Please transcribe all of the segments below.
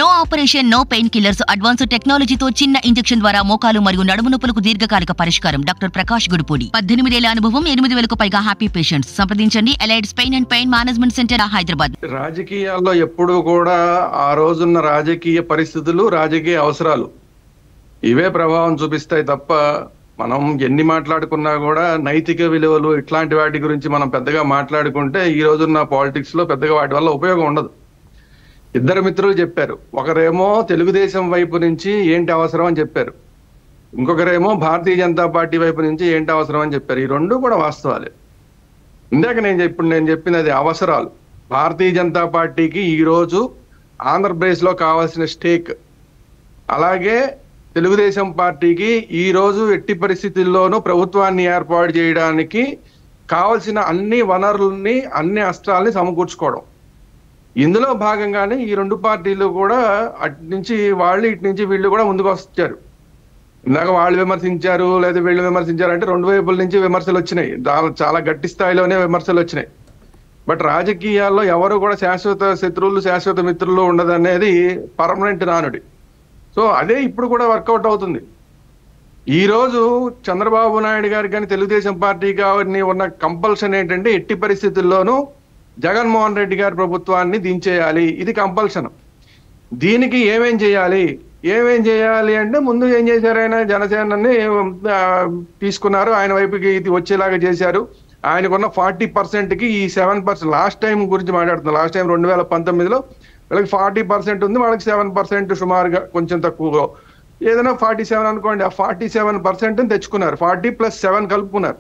No operation no pain killers advance టెక్నాలజీతో చిన్న injection ద్వారా మోకాలు మరియు నడుము నొప్పులకు దీర్ఘకాలిక పరిష్కారం డాక్టర్ ప్రకాష్ గుడిపూడి పద్దెనిమిదేళ్ల అనుభవం ఎనిమిది వేలకు పైగా హ్యాపీ పేషెంట్స్ సంప్రదించండి Allied's pain and pain management centre Hyderabad రాజకీయాల్లో ఎప్పుడూ కూడా ఆ రోజున్న రాజకీయ పరిస్థితులు రాజకీయ అవసరాలు ఇవే ప్రభావం చూపిస్తాయి తప్ప మనం ఎన్ని మాట్లాడుకున్నా కూడా నైతిక విలువలు ఇట్లాంటి వాటి గురించి మనం పెద్దగా మాట్లాడుకుంటే ఈ రోజున్న పాలిటిక్స్ లో పెద్దగా వాటి వల్ల ఉపయోగం ఉండదు ఇద్దరు మిత్రులు చెప్పారు ఒకరేమో తెలుగుదేశం వైపు నుంచి ఏంటి అవసరం అని చెప్పారు ఇంకొకరేమో భారతీయ జనతా పార్టీ వైపు నుంచి ఏంటి అవసరం అని చెప్పారు ఈ రెండు కూడా వాస్తవాలే ఇందాక నేను చెప్- ఇప్పుడు నేను చెప్పినది అది అవసరాలు భారతీయ జనతా పార్టీకి ఈ రోజు ఆంధ్రప్రదేశ్ లో కావాల్సిన స్టేక్ అలాగే తెలుగుదేశం పార్టీకి ఈ రోజు ఎట్టి పరిస్థితుల్లోనూ ప్రభుత్వాన్ని ఏర్పాటు చేయడానికి కావలసిన అన్ని వనరుల్ని అన్ని అస్త్రాల్ని సమకూర్చుకోవడం ఇందులో భాగంగానే ఈ రెండు పార్టీలు కూడా అటు నుంచి వాళ్ళు ఇటు నుంచి వీళ్ళు కూడా ముందుకు వచ్చారు ఇందాక వాళ్ళు విమర్శించారు లేదా వీళ్ళు విమర్శించారు అంటే రెండు వైపుల నుంచి విమర్శలు వచ్చినాయి చాలా- చాలా గట్టి స్థాయిలోనే విమర్శలు వచ్చినాయి బట్ రాజకీయాల్లో ఎవరు కూడా శాశ్వత శత్రువులు శాశ్వత మిత్రులు ఉండదనేది పర్మనెంట్ నానుడి సో అదే ఇప్పుడు కూడా వర్కౌట్ అవుతుంది ఈ రోజు చంద్రబాబు నాయుడు గారి కానీ తెలుగుదేశం పార్టీ గారిని ఉన్న కంపల్షన్ ఏంటంటే ఎట్టి పరిస్థితుల్లోనూ జగన్మోహన్ రెడ్డి గారి ప్రభుత్వాన్ని దించేయాలి ఇది కంపల్షన్ దీనికి ఏమేం చేయాలి ఏమేం చేయాలి అంటే ముందు ఏం చేశారు ఆయన జనసేనని ఆ, తీసుకున్నారు ఆయన వైపుకి ఇది వచ్చేలాగా చేశారు ఆయనకున్న ఫార్టీ పర్సెంట్ కి ఈ సెవెన్ పర్సెంట్ లాస్ట్ టైం గురించి మాట్లాడుతున్నాం లాస్ట్ టైం రెండు వేల పంతొమ్మిదిలో వీళ్ళకి ఫార్టీ పర్సెంట్ ఉంది వాళ్ళకి సెవెన్ పర్సెంట్ సుమారుగా కొంచెం తక్కువగా ఏదైనా ఫార్టీ సెవెన్ అనుకోండి ఆ ఫార్టీ సెవెన్ పర్సెంట్ తెచ్చుకున్నారు ఫార్టీ ప్లస్ సెవెన్ కలుపుకున్నారు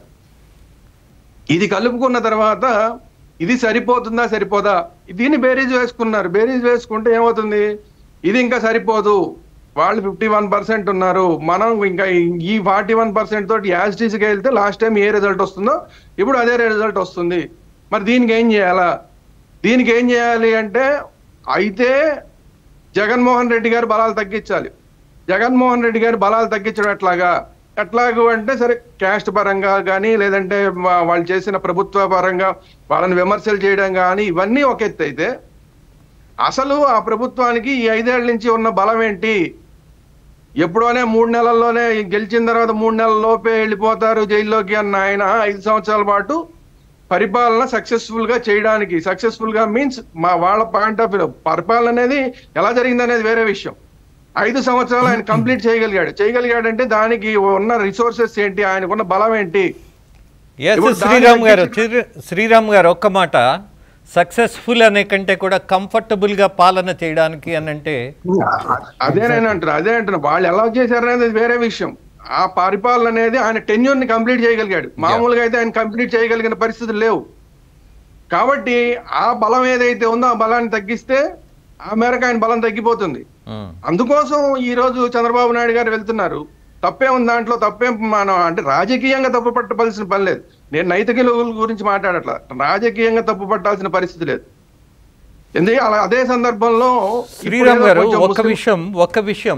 ఇది కలుపుకున్న తర్వాత ఇది సరిపోతుందా సరిపోదా దీన్ని బేరీజ్ వేసుకున్నారు బేరీజ్ వేసుకుంటే ఏమవుతుంది ఇది ఇంకా సరిపోదు వాళ్ళు ఫిఫ్టీ వన్ పర్సెంట్ ఉన్నారు మనం ఇంకా ఈ ఫార్టీ వన్ పర్సెంట్ తోటి యాజ్ గా వెళ్తే లాస్ట్ టైం ఏ రిజల్ట్ వస్తుందో ఇప్పుడు అదే రిజల్ట్ వస్తుంది మరి దీనికి ఏం చేయాలా దీనికి ఏం చేయాలి అంటే అయితే జగన్మోహన్ రెడ్డి గారు బలాలు తగ్గించాలి జగన్మోహన్ రెడ్డి గారి బలాలు తగ్గించడం ఎట్లాగా ఎట్లాగూ అంటే సరే క్యాస్ట్ పరంగా కానీ లేదంటే వా- వాళ్ళు చేసిన ప్రభుత్వ పరంగా వాళ్ళని విమర్శలు చేయడం కానీ ఇవన్నీ ఒక ఎత్తు అయితే అసలు ఆ ప్రభుత్వానికి ఈ ఐదేళ్ల నుంచి ఉన్న బలం ఏంటి ఎప్పుడోనే మూడు నెలల్లోనే గెలిచిన తర్వాత మూడు నెలల లోపే వెళ్ళిపోతారు జైల్లోకి అన్న ఆయన ఐదు సంవత్సరాల పాటు పరిపాలన సక్సెస్ఫుల్ గా చేయడానికి సక్సెస్ఫుల్ గా మీన్స్ మా వాళ్ళ పాయింట్ ఆఫ్ వ్యూ పరిపాలన అనేది ఎలా జరిగింది అనేది వేరే విషయం ఐదు సంవత్సరాలు ఆయన కంప్లీట్ చేయగలిగాడు చేయగలిగాడంటే దానికి ఉన్న రిసోర్సెస్ ఏంటి ఆయనకున్న బలం ఏంటి ఎస్ ఇప్పుడు దాన్ని శ్రీరామ్ గారు తగ్గించి- శ్రీ- శ్రీరామ్ గారు ఒక్క మాట సక్సెస్ఫుల్ అనే కంటే కూడా కంఫర్టబుల్ గా పాలన చేయడానికి అని అంటే అదే నేను అంటున్నా అదే అంటున్నా వాళ్ళు ఎలా చేశారు అనేది వేరే విషయం ఆ పరిపాలన అనేది ఆయన టెన్యూర్ ని కంప్లీట్ చేయగలిగాడు మామూలుగా అయితే ఆయన కంప్లీట్ చేయగలిగిన పరిస్థితులు లేవు కాబట్టి ఆ బలం ఏదైతే ఉందో ఆ బలాన్ని తగ్గిస్తే ఆ మేరకు ఆయన బలం తగ్గిపోతుంది ఉమ్, అందుకోసం ఈ రోజు చంద్రబాబు నాయుడు గారు వెళ్తున్నారు తప్పే ఉంది దాంట్లో తప్పేం మనం అంటే రాజకీయంగా తప్పు పట్టవలసిన పని లేదు నేను నైతిక విలువల గురించి మాట్లాడట్లా రాజకీయంగా తప్పు పట్టాల్సిన పరిస్థితి లేదు ఎందుకంటే అలా అదే సందర్భంలో ఇప్పుడు శ్రీరామ్ ఏదో గారు కొంచెం ఒక ముస్లిం- విషయం ఒక విషయం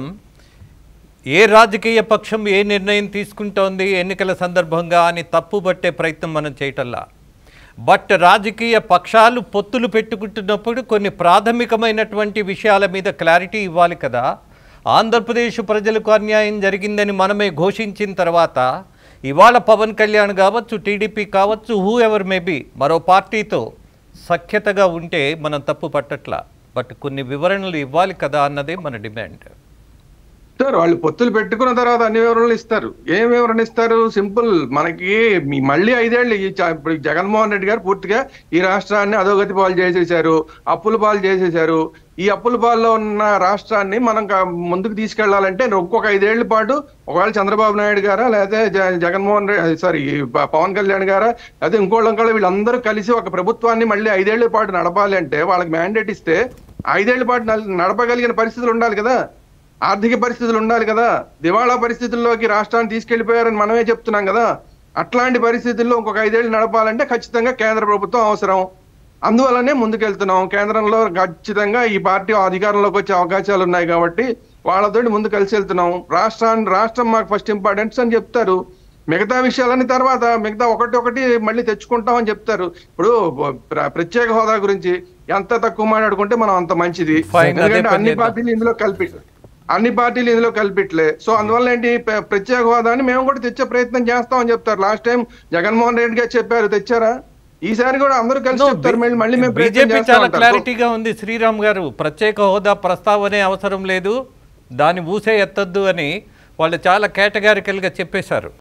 ఏ రాజకీయ పక్షం ఏ నిర్ణయం తీసుకుంటోంది ఎన్నికల సందర్భంగా అని తప్పు పట్టే ప్రయత్నం మనం చేయటల్లా బట్ రాజకీయ పక్షాలు పొత్తులు పెట్టుకుంటున్నప్పుడు కొన్ని ప్రాథమికమైనటువంటి విషయాల మీద క్లారిటీ ఇవ్వాలి కదా ఆంధ్రప్రదేశ్ ప్రజలకు అన్యాయం జరిగిందని మనమే ఘోషించిన తర్వాత ఇవాళ పవన్ కళ్యాణ్ కావచ్చు టీడీపీ కావచ్చు హూ ఎవర్ మేబీ మరో పార్టీతో సఖ్యతగా ఉంటే మనం తప్పు పట్టట్లా బట్ కొన్ని వివరణలు ఇవ్వాలి కదా అన్నదే మన డిమాండ్ ఇస్తారు వాళ్ళు పొత్తులు పెట్టుకున్న తర్వాత అన్ని వివరణలు ఇస్తారు ఏం వివరణ ఇస్తారు సింపుల్ మనకి మీ మళ్ళీ ఐదేళ్ళు ఈ చ- ఇప్పుడు జగన్మోహన్ రెడ్డి గారు పూర్తిగా ఈ రాష్ట్రాన్ని అధోగతి పాలు చేసేశారు అప్పుల పాలు చేసేశారు ఈ అప్పుల పాల్లో ఉన్న రాష్ట్రాన్ని మనం కా- ముందుకు తీసుకెళ్లాలంటే ఒక్కొక్క ఐదేళ్ల పాటు ఒకవేళ చంద్రబాబు నాయుడు గారా లేకపోతే జ- జగన్మోహన్ రెడ్డి సారీ ప- పవన్ కళ్యాణ్ గారా లేకపోతే ఇంకోళ్ళు ఇంకోళ్ళు వీళ్ళందరూ కలిసి ఒక ప్రభుత్వాన్ని మళ్ళీ ఐదేళ్ల పాటు నడపాలి అంటే వాళ్ళకి మ్యాండేట్ ఇస్తే ఐదేళ్ల పాటు నల్- నడపగలిగిన పరిస్థితులు ఉండాలి కదా ఆర్థిక పరిస్థితులు ఉండాలి కదా దివాళా పరిస్థితుల్లోకి రాష్ట్రాన్ని తీసుకెళ్లిపోయారని మనమే చెప్తున్నాం కదా అట్లాంటి పరిస్థితుల్లో ఇంకొక ఐదేళ్లు నడపాలంటే ఖచ్చితంగా కేంద్ర ప్రభుత్వం అవసరం అందువల్లనే ముందుకెళ్తున్నాం కేంద్రంలో ఖచ్చితంగా ఈ పార్టీ అధికారంలోకి వచ్చే అవకాశాలు ఉన్నాయి కాబట్టి వాళ్ళతోటి ముందు కలిసి వెళ్తున్నాం రాష్ట్రాన్ని రాష్ట్రం మాకు ఫస్ట్ ఇంపార్టెన్స్ అని చెప్తారు మిగతా విషయాలన్నీ తర్వాత మిగతా ఒకటి ఒకటి మళ్ళీ తెచ్చుకుంటామని చెప్తారు ఇప్పుడు ప్ర- ప్రత్యేక హోదా గురించి ఎంత తక్కువ మాట్లాడుకుంటే మనం అంత మంచిది Fine, అదే ఎందుకంటే పని అన్ని చేద్దాం. పార్టీలు ఇందులో కలిపి అన్ని పార్టీలు ఇందులో కలిపిట్లే సో అందువల్ల ఏంటి ప్ర- ప్రత్యేక హోదాని మేము కూడా తెచ్చే ప్రయత్నం చేస్తామని చెప్తారు లాస్ట్ టైం జగన్మోహన్ రెడ్డి గారు చెప్పారు తెచ్చారా ఈసారి కూడా అందరూ కలిసి చెప్తారు మళ్ళీ మళ్ళీ మేము ప్రయత్నం బీజేపీ చాలా చేస్తామంటారు. సో క్లారిటీగా ఉంది శ్రీరామ్ గారు ప్రత్యేక హోదా ప్రస్తావనే అవసరం లేదు దాన్ని ఊసే ఎత్తద్దు అని వాళ్ళు చాలా కేటగారికల్గా చెప్పేశారు